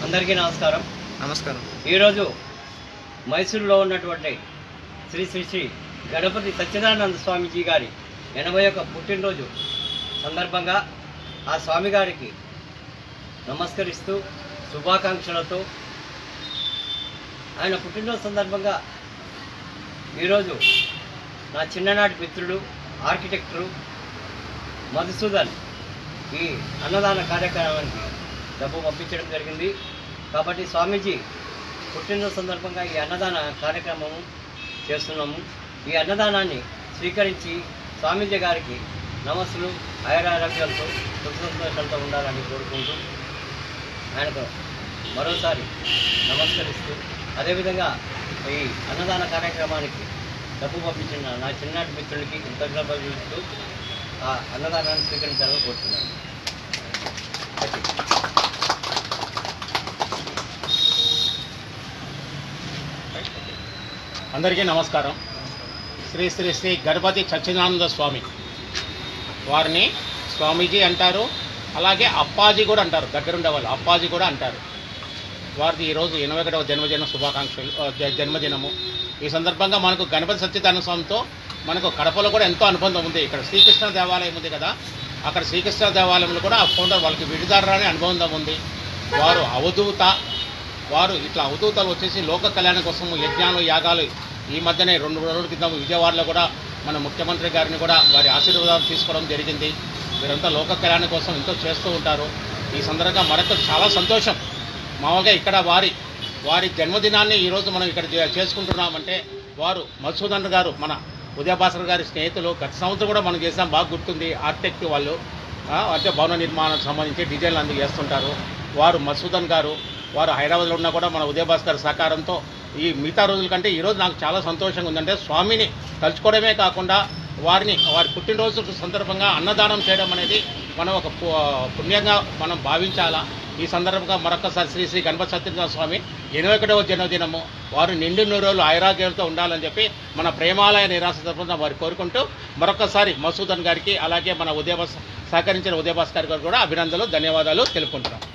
అందరికీ నమస్కారం నమస్కారం ఈరోజు మైసూరులో ఉన్నటువంటి శ్రీ శ్రీ శ్రీ గణపతి సత్యనారాయణ స్వామీజీ గారి ఎనభై ఒక్క పుట్టినరోజు సందర్భంగా ఆ స్వామి గారికి నమస్కరిస్తూ శుభాకాంక్షలతో ఆయన పుట్టినరోజు సందర్భంగా ఈరోజు నా చిన్ననాటి మిత్రుడు ఆర్కిటెక్టరు మధుసూదన్ ఈ అన్నదాన కార్యక్రమానికి డబ్బు పంపించడం జరిగింది కాబట్టి స్వామీజీ పుట్టినరోజు సందర్భంగా ఈ అన్నదాన కార్యక్రమము చేస్తున్నాము ఈ అన్నదానాన్ని స్వీకరించి స్వామీజీ గారికి నమస్సులు ఆయురారోగ్యాలతో సుఖ సంతోషాలతో ఉండాలని కోరుకుంటూ ఆయనకు మరోసారి నమస్కరిస్తూ అదేవిధంగా ఈ అన్నదాన కార్యక్రమానికి డబ్బు పంపించిన నా చిన్ననాటి మిత్రులకి కృతజ్ఞతలు చూస్తూ ఆ అన్నదానాన్ని స్వీకరించాలని కోరుతున్నాను అందరికీ నమస్కారం శ్రీ శ్రీ శ్రీ గణపతి సత్యనానంద స్వామి వారిని స్వామీజీ అంటారు అలాగే అప్పాజీ కూడా అంటారు దగ్గరుండే వాళ్ళు అప్పాజీ కూడా అంటారు వారిది ఈరోజు ఎనభై ఒకటవ జన్మదిన శుభాకాంక్షలు ఆ, జ- జన్మదినము ఈ సందర్భంగా మనకు గణపతి సత్యనారాయణ స్వామితో మనకు కడపలో కూడా ఎంతో అనుబంధం ఉంది ఇక్కడ శ్రీకృష్ణ దేవాలయం ఉంది కదా అక్కడ శ్రీకృష్ణ దేవాలయంలో కూడా ఆ ఫౌండర్ వాళ్ళకి విడిదారని అనుబంధం ఉంది వారు అవధూత వారు ఇట్లా అవధూతలు వచ్చేసి లోక కళ్యాణం కోసం యజ్ఞాలు యాగాలు ఈ మధ్యనే రెండు రోజుల క్రితం విజయవాడలో కూడా మన ముఖ్యమంత్రి గారిని కూడా వారి ఆశీర్వాదాలు తీసుకోవడం జరిగింది వీరంతా లోక కళ్యాణం కోసం ఎంతో చేస్తూ ఉంటారు ఈ సందర్భంగా మరొక చాలా సంతోషం మామూలుగా ఇక్కడ వారి వారి జన్మదినాన్ని ఈరోజు మనం ఇక్కడ చే- చేసుకుంటున్నామంటే వారు మధుసూదన్ గారు మన ఉదయభాస్కర్ గారి స్నేహితులు గత సంవత్సరం కూడా మనం చేసాం బాగా గుర్తుంది ఆర్కిటెక్ట్ వాళ్ళు ఆ, అంటే భవన నిర్మాణానికి సంబంధించి డిజైన్లు అందుకు చేస్తుంటారు వారు మధుసూదన్ గారు వారు హైదరాబాద్లో ఉన్నా కూడా మన ఉదయభాస్కర్ సహకారంతో ఈ మిగతా రోజుల కంటే ఈరోజు నాకు చాలా సంతోషంగా ఉందంటే స్వామిని తలుచుకోవడమే కాకుండా వారిని వారి పుట్టినరోజు సందర్భంగా అన్నదానం చేయడం అనేది మనం ఒక పు- పుణ్యంగా మనం భావించాలా ఈ సందర్భంగా మరొకసారి శ్రీ శ్రీ గణపతి సత్యనారాయణ స్వామి ఎనభై ఒకటవ జన్మదినము వారు నిండు నూరు రోజులు ఆయురాగ్యాలతో ఉండాలని చెప్పి మన ప్రేమాలయ నిరాశ తరఫున వారు కోరుకుంటూ మరొకసారి మసూదన్ గారికి అలాగే మన ఉదయభాస్ సహకరించిన ఉదయభాస్కర్ గారు కూడా అభినందనలు ధన్యవాదాలు తెలుపుకుంటున్నాం